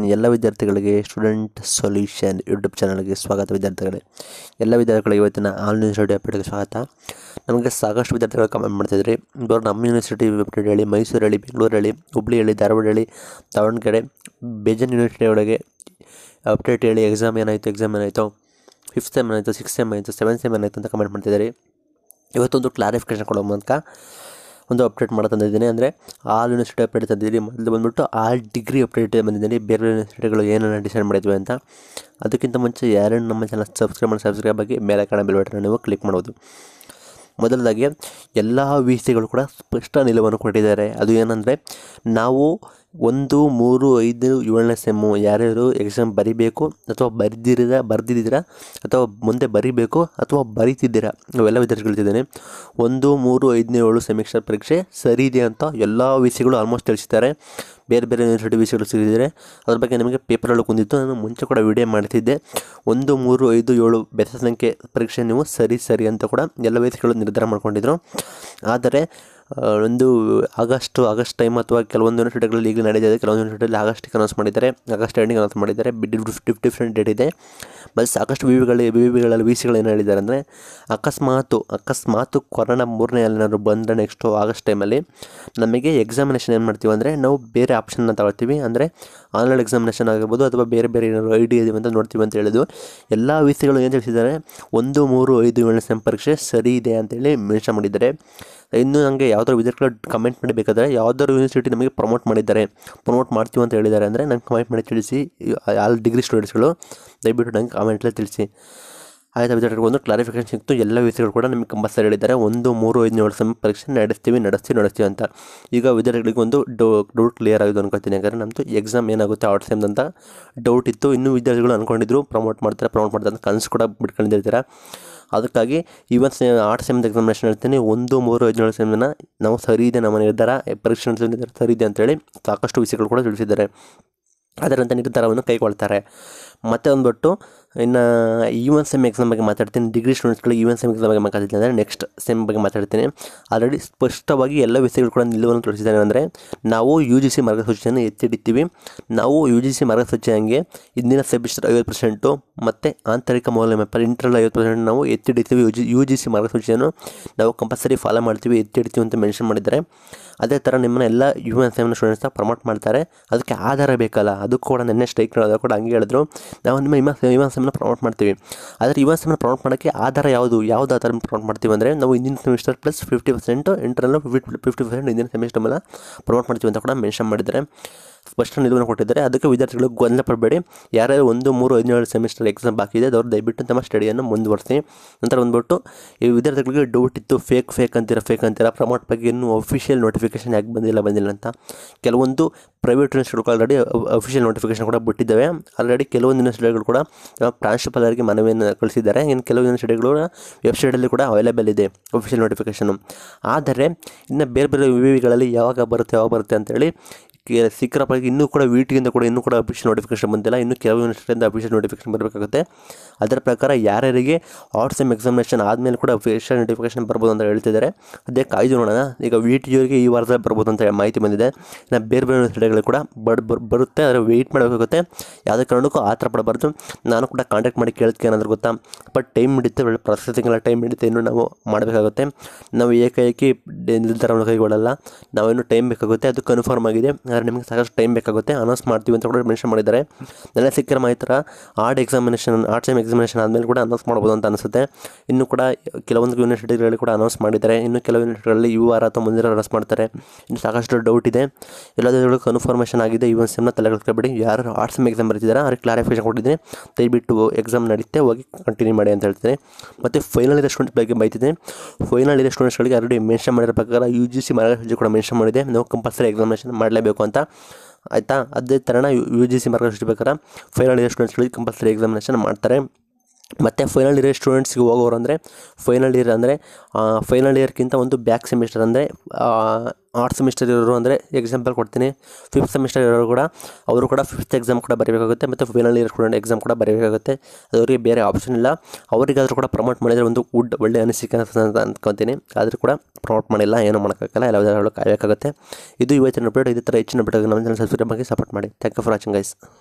ಎಲ್ಲ ವಿದ್ಯಾರ್ಥಿಗಳಿಗೆ student solution YouTube ಚಾನಲ್ಗೆ ಸ್ವಾಗತ ವಿದ್ಯಾರ್ಥಿಗಳೇ ಎಲ್ಲ ವಿದ್ಯಾರ್ಥಿಗಳಿಗೆ ಇವತ್ತಿನ ಆಲ್ ಯೂನಿವರ್ಸಿಟಿ ಅಪ್ಡೇಟ್ಗೆ ಸ್ವಾಗತ ನಮಗೆ ಸಾಕಷ್ಟು ವಿದ್ಯಾರ್ಥಿಗಳು ಕಮೆಂಟ್ ಮಾಡ್ತಿದ್ರಿ ಇವರು ನಮ್ಮ ಯೂನಿವರ್ಸಿಟಿ ಅಪ್ಡೇಟ್ ಹೇಳಿ ಮೈಸೂರು ಹೇಳಿ ಬೆಂಗಳೂರು ಹೇಳಿ ಹುಬ್ಳಿ ಹೇಳಿ ಧಾರವಾಡ ಹೇಳಿ ದಾವಣಗೆರೆ ಬೇಜನ್ ಯೂನಿವರ್ಸಿಟಿ ಒಳಗೆ ಅಪ್ಡೇಟ್ ಹೇಳಿ ಎಕ್ಸಾಮ್ ಏನಾಯಿತು ಎಕ್ಸಾಮ್ ಏನಾಯಿತು ಫಿಫ್ತ್ ಸೆಮ್ ಏನಾಯಿತು ಸಿಕ್ಸ್ ಸೆಮ್ ಆಯಿತು ಸೆವೆನ್ ಸೆಮ್ ಏನಾಯಿತು ಅಂತ ಕಮೆಂಟ್ ಮಾಡ್ತಿದ್ದಾರೆ ಇವತ್ತೊಂದು ಕ್ಲಾರಿಫಿಕೇಷನ್ ಕೊಡೋ ಮೂಲಕ ಒಂದು ಅಪ್ಡೇಟ್ ಮಾಡಿ ತಂದಿದ್ದೀನಿ ಅಂದರೆ ಆಲ್ ಯೂನಿವರ್ಸಿಟಿ ಅಪ್ಡೇಟ್ ತಂದಿದ್ದೀನಿ ಮೊದಲು ಬಂದುಬಿಟ್ಟು ಆಲ್ ಡಿಗ್ರಿ ಅಪ್ಡೇಟ್ ಬಂದಿದ್ದೀನಿ ಬೇರೆ ಬೇರೆ ಯೂನಿವರ್ಸಿಟಿಗಳು ಏನೇನು ಡಿಸೈಡ್ ಮಾಡಿದ್ವಿ ಅಂತ ಅದಕ್ಕಿಂತ ಮುಂಚೆ ಯಾರು ನಮ್ಮ ಚಾನಲ್ ಸಬ್ಸ್ಕ್ರೈಬ್ ಮಾಡಿ ಸಬ್ಸ್ಕ್ರೈಬ್ ಆಗಿ ಮೇಲೆ ಕಾಣ ಬೆಲ್ ಬಟನ್ ನೀವು ಕ್ಲಿಕ್ ಮಾಡ್ಬೋದು ಮೊದಲದಾಗಿ ಎಲ್ಲ ವಿ ಸಿಗಳು ಕೂಡ ಸ್ಪಷ್ಟ ನಿಲುವನ್ನು ಕೊಟ್ಟಿದ್ದಾರೆ ಅದು ಏನಂದರೆ ನಾವು ಒಂದು ಮೂರು ಐದು ಏಳನೇ ಸೆಮ್ಮು ಯಾರ್ಯಾರು ಎಕ್ಸಾಮ್ ಬರಿಬೇಕು ಅಥವಾ ಬರೆದಿರದ ಬರೆದಿದ್ದೀರಾ ಅಥವಾ ಮುಂದೆ ಬರಿಬೇಕು ಅಥವಾ ಬರಿತಿದ್ದೀರಾ ಅವೆಲ್ಲ ವಿದ್ಯಾರ್ಥಿಗಳಿದ್ದೇನೆ ಒಂದು ಮೂರು ಐದನೇ ಏಳು ಸೆಮಿಸ್ಟರ್ ಪರೀಕ್ಷೆ ಸರಿ ಇದೆ ಅಂತ ಎಲ್ಲ ವಿ ಸಿಗಳು ಆಲ್ಮೋಸ್ಟ್ ತಿಳಿಸಿದ್ದಾರೆ ಬೇರೆ ಬೇರೆ ಯೂನಿವರ್ಸಿಟಿ ವಿ ಸಿಗಳು ಸಿಗಿದ್ದಾರೆ ಅದ್ರ ಬಗ್ಗೆ ನಿಮಗೆ ಪೇಪರಲ್ಲಿ ಕುಂದಿತ್ತು ನಾನು ಮುಂಚೆ ಕೂಡ ವಿಡಿಯೋ ಮಾಡ್ತಿದ್ದೆ ಒಂದು ಮೂರು ಐದು ಏಳು ಬೆಸ ಸಂಖ್ಯೆ ಪರೀಕ್ಷೆ ನೀವು ಸರಿ ಸರಿ ಅಂತ ಕೂಡ ಎಲ್ಲ ವಿ ಸಿಗಳು ನಿರ್ಧಾರ ಮಾಡ್ಕೊಂಡಿದ್ರು ಆದರೆ ಆ, ಒಂದು ಆಗಸ್ಟ್ ಆಗಸ್ಟ್ ಟೈಮ್ ಅಥವಾ ಕೆಲವೊಂದು ಯೂನಿವರ್ಸಿಟಿಗಳಲ್ಲಿ ಈಗ ನಡೆದಿದೆ ಕೆಲವೊಂದು ಯೂನಿವರ್ಸಿಟಿಯಲ್ಲಿ ಆಗಸ್ಟಿಗೆ ಅನೌನ್ಸ್ ಮಾಡಿದ್ದಾರೆ ಆಗಸ್ಟ್ ಎಂಡಿಗೆ ಅನೌನ್ಸ್ ಮಾಡಿದ್ದಾರೆ ಡಿಫ್ಟ್ ಡಿಫ್ರೆಂಟ್ ಡೇಟ್ ಇದೆ ಮತ್ತು ಸಾಕಷ್ಟು ವಿ ವಿಗಳು ವಿ ವಿಗಳಲ್ಲಿ ವಿ ಸಿಗಳು ಏನು ಹೇಳಿದ್ದಾರೆ ಅಂದರೆ ಅಕಸ್ಮಾತು ಅಕಸ್ಮಾತು ಕೊರೋನಾ ಮೂರನೇ ಏನಾದ್ರು ಬಂದರೆ ನೆಕ್ಸ್ಟು ಆಗಸ್ಟ್ ಟೈಮಲ್ಲಿ ನಮಗೆ ಎಕ್ಸಾಮಿನೇಷನ್ ಏನು ಮಾಡ್ತೀವಿ ಅಂದರೆ ನಾವು ಬೇರೆ ಆಪ್ಷನ್ನ ತಗೊಳ್ತೀವಿ ಅಂದರೆ ಆನ್ಲೈನ್ ಎಕ್ಸಾಮಿನೇಷನ್ ಆಗಿರ್ಬೋದು ಅಥವಾ ಬೇರೆ ಬೇರೆ ಏನಾದ್ರು ಐ ಡಿ ಅಂತ ನೋಡ್ತೀವಿ ಅಂತ ಹೇಳಿದ್ದು ಎಲ್ಲ ವಿ ಸಿಗಳು ಏನು ತಿಳಿಸಿದ್ದಾರೆ ಒಂದು ಮೂರು ಐದು ಏಳನೇ ಸೆಮ್ ಪರೀಕ್ಷೆ ಸರಿ ಇದೆ ಅಂತೇಳಿ ಮೆನ್ಷನ್ ಮಾಡಿದ್ದಾರೆ ಇನ್ನು ನನಗೆ ಯಾವ್ದಾದ್ರು ವಿದ್ಯಾರ್ಥಿಗಳು ಕಮೆಂಟ್ ಮಾಡಬೇಕಾದ್ರೆ ಯಾವ್ದಾದ್ರು ಯೂನಿವರ್ಸಿಟಿ ನಮಗೆ ಪ್ರಮೋಟ್ ಮಾಡಿದ್ದಾರೆ ಪ್ರಮೋಟ್ ಮಾಡ್ತೀವಿ ಅಂತ ಹೇಳಿದ್ದಾರೆ ಅಂದರೆ ನಂಗೆ ಕಮೆಂಟ್ ಮಾಡಿ ತಿಳಿಸಿ ಆಲ್ ಡಿಗ್ರಿ ಸ್ಟೂಡೆಂಟ್ಸ್ಗಳು ದಯವಿಟ್ಟು ನಂಗೆ ಕಮೆಂಟಲ್ಲಿ ತಿಳಿಸಿ ಆಯ್ತು ವಿದ್ಯಾರ್ಥಿಗಳು ಒಂದು ಕ್ಲಾರಿಫಿಕೇಶನ್ ಸಿಕ್ತು ಎಲ್ಲ ವಿಷಯಗಳು ಕೂಡ ನಿಮಗೆ ಕಂಪಲ್ಸರಿ ಹೇಳಿದ್ದಾರೆ ಒಂದು ಮೂರು ಐದು ಏಳು ಸಮ ಪರೀಕ್ಷೆ ನಡೆಸ್ತೀವಿ ನಡೆಸ್ತೀವಿ ನಡೆಸ್ತೀವಿ ಅಂತ ಈಗ ವಿದ್ಯಾರ್ಥಿಗಳಿಗೆ ಒಂದು ಡೌ ಡೌಟ್ ಕ್ಲಿಯರ್ ಆಗಿದೆ ಅನ್ಕೊತೀನಿ ಯಾಕಂದರೆ ನಮ್ಮದು ಎಕ್ಸಾಮ್ ಏನಾಗುತ್ತೆ ಔಟ್ ಸೆಮ್ ಅಂತ ಡೌಟ್ ಇತ್ತು ಇನ್ನೂ ವಿದ್ಯಾರ್ಥಿಗಳು ಅಂದ್ಕೊಂಡಿದ್ರು ಪ್ರಮೋಟ್ ಮಾಡ್ತಾರೆ ಪ್ರಮೋಟ್ ಮಾಡ್ತಾರೆ ಅಂತ ಕನಸು ಕೂಡ ಬಿಟ್ಕೊಂಡಿರ್ತಾರೆ ಅದಕ್ಕಾಗಿ ಇವನ್ ಸೆ ಆರ್ಟ್ ಸೆಮ್ದು ಎಕ್ಸಾಮಿನೇಷನ್ ಹೇಳ್ತೀನಿ ಒಂದು ಮೂರು ಐದು ಸೆಮ್ನ ನಾವು ಸರಿ ಇದೆ ನಮ್ಮ ನಿರ್ಧಾರ ಪರೀಕ್ಷೆ ನಡೆಸೋ ನಿರ್ಧಾರ ಸರಿ ಇದೆ ಅಂತೇಳಿ ಸಾಕಷ್ಟು ವಿಷಯಗಳು ಕೂಡ ತಿಳಿಸಿದ್ದಾರೆ ಅದರಂತೆ ನಿರ್ಧಾರವನ್ನು ಕೈಗೊಳ್ತಾರೆ ಮತ್ತೆ ಬಂದ್ಬಿಟ್ಟು ಇನ್ನು ಈವನ್ ಸೆಮ್ ಎಕ್ಸಾಮ್ ಬಗ್ಗೆ ಮಾತಾಡ್ತೀನಿ ಡಿಗ್ರಿ ಸ್ಟೂಡೆಂಟ್ಸ್ಗಳಿಗೆ ಈವನ್ ಸೆಮ್ ಎಕ್ಸಾಮ್ ಬಗ್ಗೆ ಮಾತಾಡ್ತೀನಿ ಅಂದರೆ ನೆಕ್ಸ್ಟ್ ಸೆಮ್ ಬಗ್ಗೆ ಮಾತಾಡ್ತೀನಿ ಆಲ್ರೆಡಿ ಸ್ಪಷ್ಟವಾಗಿ ಎಲ್ಲ ವಿಷಯಗಳು ಕೂಡ ನಿಲುವನ್ನು ತಿಳಿಸಿದ್ದಾರೆ ಅಂದರೆ ನಾವು ಯು ಜಿ ಸಿ ಮಾರ್ಗಸೂಚಿಯನ್ನು ಎತ್ತಿಡಿತೀವಿ ನಾವು ಯು ಜಿ ಸಿ ಮಾರ್ಗಸೂಚಿ ಹಂಗೆ ಇಂದಿನ ಸೆಮಿಸ್ಟರ್ ಐವತ್ತು ಪರ್ಸೆಂಟು ಮತ್ತು ಆಂತರಿಕ ಮೌಲ್ಯಮಾಪನ ಇಂಟರ್ನಲ್ ಐವತ್ತು ಪರ್ಸೆಂಟ್ ನಾವು ಎತ್ತಿಡಿತೀವಿ U G U G C ಮಾರ್ಗಸೂಚಿಯನ್ನು ನಾವು ಕಂಪಲ್ಸರಿ ಫಾಲೋ ಮಾಡ್ತೀವಿ ಎತ್ತಿಡ್ತೀವಿ ಅಂತ ಮೆನ್ಷನ್ ಮಾಡಿದ್ದಾರೆ ಅದೇ ಥರ ನಿಮ್ಮನ್ನ ಎಲ್ಲ ಯು ಎನ್ ಸೆಮ್ನ ಸ್ಟೂಡೆಂಟ್ಸ್ನ ಪ್ರಮೋಟ್ ಮಾಡ್ತಾರೆ ಅದಕ್ಕೆ ಆಧಾರ ಬೇಕಲ್ಲ ಅದು ಕೂಡ ನೆನ್ನೆ ಸ್ಟ್ರೈಕ್ ನಡೆದಾಗ ಕೂಡ ಹಂಗೆ ಹೇಳಿದ್ರು ನಾವು ನಿಮ್ಮ ಇಮ ಇವನ್ ಸೆಮ್ನ ಪ್ರಮೋಟ್ ಮಾಡ್ತೀವಿ ಆದರೆ ಇವನ್ ಸೆಮ್ನ ಪ್ರಮೋಟ್ ಮಾಡೋಕ್ಕೆ ಆಧಾರ ಯಾವುದು ಯಾವ್ದು ಆಧಾರ ಪ್ರಮೋಟ್ ಮಾಡ್ತೀವಿ ಅಂದರೆ ನಾವು ಇಂದಿನ semester plus fifty percent internal fifty fifty percent ಇಂದಿನ ಸೆಮಿಸ್ಟರ್ ಮೇಲೆ ಪ್ರಮೋಟ್ ಮಾಡ್ತೀವಿ ಅಂತ ಕೂಡ ಮೆನ್ಷನ್ ಮಾಡಿದ್ದಾರೆ ಸ್ಪಷ್ಟ ನಿಲುವನ್ನು ಕೊಟ್ಟಿದ್ದಾರೆ ಅದಕ್ಕೆ ವಿದ್ಯಾರ್ಥಿಗಳು ಗೊಂದಲ ಪಡಬೇಡಿ ಯಾರ್ಯಾರು ಒಂದು ಮೂರು ಹದಿನೇಳು ಸೆಮಿಸ್ಟರ್ ಎಕ್ಸಾಮ್ ಬಾಕಿ ಇದೆ ಅವ್ರು ದಯವಿಟ್ಟು ತಮ್ಮ ಸ್ಟಡಿಯನ್ನು ಮುಂದುವರಿಸಿ ನಂತರ ಬಂದ್ಬಿಟ್ಟು ಈ ವಿದ್ಯಾರ್ಥಿಗಳಿಗೆ ಡೌಟ್ ಇತ್ತು ಫೇಕ್ ಫೇಕ್ ಅಂತೀರ ಫೇಕ್ ಅಂತೀರ ಪ್ರಮೋಟ್ ಬಗ್ಗೆ ಇನ್ನೂ ಅಫಿಷಿಯಲ್ ನೋಟಿಫಿಕೇಶನ್ ಯಾಕೆ ಬಂದಿಲ್ಲ ಬಂದಿಲ್ಲ ಅಂತ ಕೆಲವೊಂದು ಪ್ರೈವೇಟ್ ಯೂನಿವರ್ಸಿಟಿಗಳು ಆಲ್ರೆಡಿ ಅಫಿಷಿಯಲ್ ನೋಟಿಫಿಕೇಶನ್ ಕೂಡ ಬಿಟ್ಟಿದ್ದಾವೆ ಆಲ್ರೆಡಿ ಕೆಲವೊಂದು ಯೂನಿವರ್ಸಿಟಿಗಳು ಕೂಡ ತಮ್ಮ ಪ್ರಾಂಶುಪಾಲರಿಗೆ ಮನವಿಯನ್ನು ಕಳಿಸಿದ್ದಾರೆ ಇನ್ನು ಕೆಲವು ಯೂನಿವರ್ಸಿಟಿಗಳು ವೆಬ್ಸೈಟಲ್ಲಿ ಕೂಡ ಅವೈಲೇಬಲ್ ಇದೆ ಅಫಿಷಿಯಲ್ ನೋಟಿಫಿಕೇಷನು ಆದರೆ ಇನ್ನು ಬೇರೆ ಬೇರೆ ವಿವಿಗಳಲ್ಲಿ ಯಾವಾಗ ಬರುತ್ತೆ ಯಾವಾಗ ಬರುತ್ತೆ ಅಂತೇಳಿ ಕೆ- ಸಿಕ್ಕರಪ್ಪ ಇನ್ನೂ ಕೂಡ ವಿ ಟಿಯಿಂದ ಕೂಡ ಇನ್ನೂ ಕೂಡ ಅಫಿಷಿಯಲ್ ನೋಟಿಫಿಕೇಶನ್ ಬಂದಿಲ್ಲ ಇನ್ನೂ ಕೆಲವು ಯೂನಿವರ್ಸಿಟಿಯಿಂದ ಅಫಿಷಿಯಲ್ ನೋಟಿಫಿಕೇಶನ್ ಬರಬೇಕಾಗುತ್ತೆ ಅದರ ಪ್ರಕಾರ ಯಾರ್ಯಾರಿಗೆ ಔಟ್ ಸೆಮ್ ಎಕ್ಸಾಮಿನೇಷನ್ ಆದಮೇಲೆ ಕೂಡ ಅಫಿಷಿಯಲ್ ನೋಟಿಫಿಕೇಶನ್ ಬರ್ಬೋದು ಅಂತ ಹೇಳ್ತಿದ್ದಾರೆ ಅದೇ ಕಾಯ್ದು ನೋಡೋಣ ಈಗ ವಿ ಟಿ ಅವರಿಗೆ ಈ ವಾರದಲ್ಲಿ ಬರ್ಬೋದು ಅಂತ ಮಾಹಿತಿ ಬಂದಿದೆ ಇನ್ನು ಬೇರೆ ಬೇರೆ ಯೂನಿವರ್ಸಿಟಿಗಳು ಕೂಡ ಬಡ್ ಬರ್- ಬರುತ್ತೆ ಆದರೆ ವೆಯ್ಟ್ ಮಾಡಬೇಕಾಗುತ್ತೆ ಯಾವುದೇ ಕಾರಣಕ್ಕೂ ಆ ಥರ ಪಡಬಾರ್ದು ನಾನು ಕೂಡ ಕಾಂಟ್ಯಾಕ್ಟ್ ಮಾಡಿ ಕೇಳ್ತೀನಿ ಏನಾದ್ರು ಗೊತ್ತಾ ಬಟ್ ಟೈಮ್ ಹಿಡಿಯುತ್ತೆ ಒಳ್ಳೆ ಪ್ರೊಸೆಸಿಂಗೆಲ್ಲ ಟೈಮ್ ಹಿಡಿಯುತ್ತೆ ಇನ್ನೂ ನಾವು ಮಾಡಬೇಕಾಗುತ್ತೆ ನಾವು ಏಕಾಏಕಿ ಡೆ- ನಿರ್ಧಾರವನ್ನು ಕೈಗೊಳ್ಳಲ್ಲ ನಾವೇನು ಟೈಮ್ ಬೇಕಾಗುತ್ತೆ ಅದು ಕನ್ಫರ್ಮ್ ಆಗಿದೆ ಆದರೆ ನಿಮಗೆ ಸಾಕಷ್ಟು ಟೈಮ್ ಬೇಕಾಗುತ್ತೆ ಅನೌನ್ಸ್ ಮಾಡ್ತೀವಿ ಅಂತ ಕೂಡ ಮೆನ್ಷನ್ ಮಾಡಿದ್ದಾರೆ ನೆಲೆ ಸಿಕ್ಕಿರೋ ಮಾಹಿತಿ ಥರ odd examination odd sem examination ಆದಮೇಲೆ ಕೂಡ ಅನೌನ್ಸ್ ಮಾಡ್ಬೋದು ಅಂತ ಅನಿಸುತ್ತೆ ಇನ್ನು ಕೂಡ ಕೆಲವೊಂದು ಯೂನಿವರ್ಸಿಟಿಗಳಲ್ಲಿ ಕೂಡ ಅನೌನ್ಸ್ ಮಾಡಿದ್ದಾರೆ ಇನ್ನು ಕೆಲವು ಯೂನಿವರ್ಸಿಟಿಗಳಲ್ಲಿ ಈ ವಾರ ಅಥವಾ ಮುಂದಿನ ಅನೌನ್ಸ್ ಮಾಡ್ತಾರೆ ಇನ್ನು ಸಾಕಷ್ಟು ಡೌಟ್ ಇದೆ ಎಲ್ಲದರಲ್ಲೂ ಕನ್ಫರ್ಮೇಷನ್ ಆಗಿದೆ ಇವನ್ ಸೆಮ್ನ ತಲೆ ಕೆಡ್ಕೊಬೇಡಿ ಯಾರು ಆರ್ಟ್ ಸೆಮ್ ಎಕ್ಸಾಮ್ ಬರ್ತಿದ್ದಾರೆ ಅವ್ರಿಗೆ ಕ್ಲಾರಿಫಿಕೇಶನ್ ಕೊಟ್ಟಿದ್ದೀನಿ ದಯವಿಟ್ಟು ಎಕ್ಸಾಮ್ ನಡೀತೆ ಹೋಗಿ ಕಂಟಿನ್ಯೂ ಮಾಡಿ ಅಂತ ಹೇಳ್ತೀನಿ ಮತ್ತು ಫೈನಲ್ ಇರೋ ಸ್ಟೂಡೆಂಟ್ಸ್ ಬಗ್ಗೆ ಬೈತಿದ್ದೀನಿ ಫೈನಲ್ ಇರೋ ಸ್ಟೂಡೆಂಟ್ಸ್ಗಳಿಗೆ ಆಲ್ರೆಡಿ ಮೆನ್ಷನ್ ಮಾಡಿರೋ ಪ್ರಕಾರ ಯು ಜಿ ಸಿ ಮಾರ್ಗಸೂಚಿ ಕೂಡ ಮೆನ್ಷನ್ ಮಾಡಿದೆ ನಾವು ಕಂಪಲ್ಸರಿ ಎಕ್ಸಾಮಿನೇಷನ್ ಮಾಡಲೇಬೇಕು ಅಂತ ಆಯಿತಾ ಅದೇ ಥರನ ಯು ಜಿ ಸಿ ಮಾರ್ಗಸೂಚಿ ಪ್ರಕಾರ ಫೈನಲ್ ಇಯರ್ ಸ್ಟೂಡೆಂಟ್ಸ್ಗಳಿಗೆ ಕಂಪಲ್ಸರಿ ಎಕ್ಸಾಮಿನೇಷನ್ ಮಾಡ್ತಾರೆ ಮತ್ತು ಫೈನಲ್ ಇಯರ್ ಸ್ಟೂಡೆಂಟ್ಸ್ಗೆ ಹೋಗೋರು ಅಂದರೆ ಫೈನಲ್ ಇಯರ್ ಅಂದರೆ ಫೈನಲ್ ಇಯರ್ಗಿಂತ ಒಂದು ಬ್ಯಾಕ್ ಸೆಮಿಸ್ಟರ್ ಅಂದರೆ ಆರ್ಟ್ ಸೆಮಿಸ್ಟರ್ ಇರೋರು ಅಂದರೆ ಎಕ್ಸಾಂಪಲ್ ಕೊಡ್ತೀನಿ ಫಿಫ್ತ್ ಸೆಮಿಸ್ಟರ್ ಇರೋರು ಕೂಡ ಅವರು ಕೂಡ ಫಿಫ್ತ್ ಎಕ್ಸಾಮ್ ಕೂಡ ಬರೀಬೇಕಾಗುತ್ತೆ ಮತ್ತು ಫೈನಲ್ ಇಯರ್ ಸ್ಟೂಡೆಂಟ್ ಎಕ್ಸಾಮ್ ಕೂಡ ಬರೀಬೇಕಾಗುತ್ತೆ ಅದು ಅವರಿಗೆ ಬೇರೆ ಆಪ್ಷನ್ ಇಲ್ಲ ಅವರಿಗಾದರೂ ಕೂಡ ಪ್ರಮೋಟ್ ಮಾಡಿದರೆ ಒಂದು ಗುಡ್ ಒಳ್ಳೆ ಅನಿಸಿಕೆ ಅನ್ಸುತ್ತೆ ಅಂತ ಅಂದ್ಕೊತೀನಿ ಆದರೂ ಕೂಡ ಪ್ರಮೋಟ್ ಮಾಡಿಲ್ಲ ಏನೂ ಮಾಡೋಕ್ಕಾಗಲ್ಲ ಎಲ್ಲ ವಿಧಾನಗಳು ಕಾಯಬೇಕಾಗುತ್ತೆ ಇದು ಇವತ್ತಿನ ಅಪ್ಡೇಟ್ ಇದೇ ಥರ ಹೆಚ್ಚಿನ ಅಪ್ಡೇಟ್ ನಮ್ಮ ಚಾನಲ್ ಸಬ್ಸ್ಕ್ರೈಬ್ ಆಗಿ ಸಪೋರ್ಟ್ ಮಾಡಿ thank you for watching guys